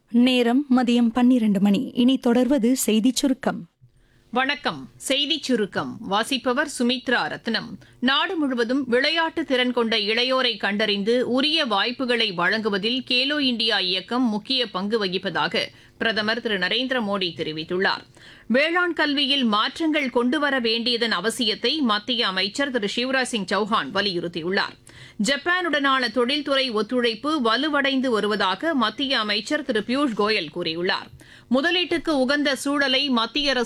நேரம் மதியம் பன்னிரண்டு மணி இனி தொடர்வது செய்திச் சுருக்கம் வணக்கம் செய்திச் சுருக்கம் வாசிப்பவர் சுமித்ரா ரத்னம் நாடு முழுவதும் விளையாட்டு திறன் கொண்ட இளையோரை கண்டறிந்து உரிய வாய்ப்புகளை வழங்குவதில் கேலோ இந்தியா இயக்கம் முக்கிய பங்கு வகிப்பதாக பிரதமர் திரு நரேந்திர மோடி தெரிவித்துள்ளார் வேளாண் கல்வியில் மாற்றங்கள் கொண்டுவர வேண்டியதன் அவசியத்தை மத்திய அமைச்சர் திரு சிவராஜ் சிங் சௌஹான் வலியுறுத்தியுள்ளார் ஜப்பானுடனான தொழில்துறை ஒத்துழைப்பு வலுவடைந்து வருவதாக மத்திய அமைச்சர் திரு பியூஷ் கோயல் கூறியுள்ளார் முதலீட்டுக்கு உகந்த சூழலை மத்திய அரசு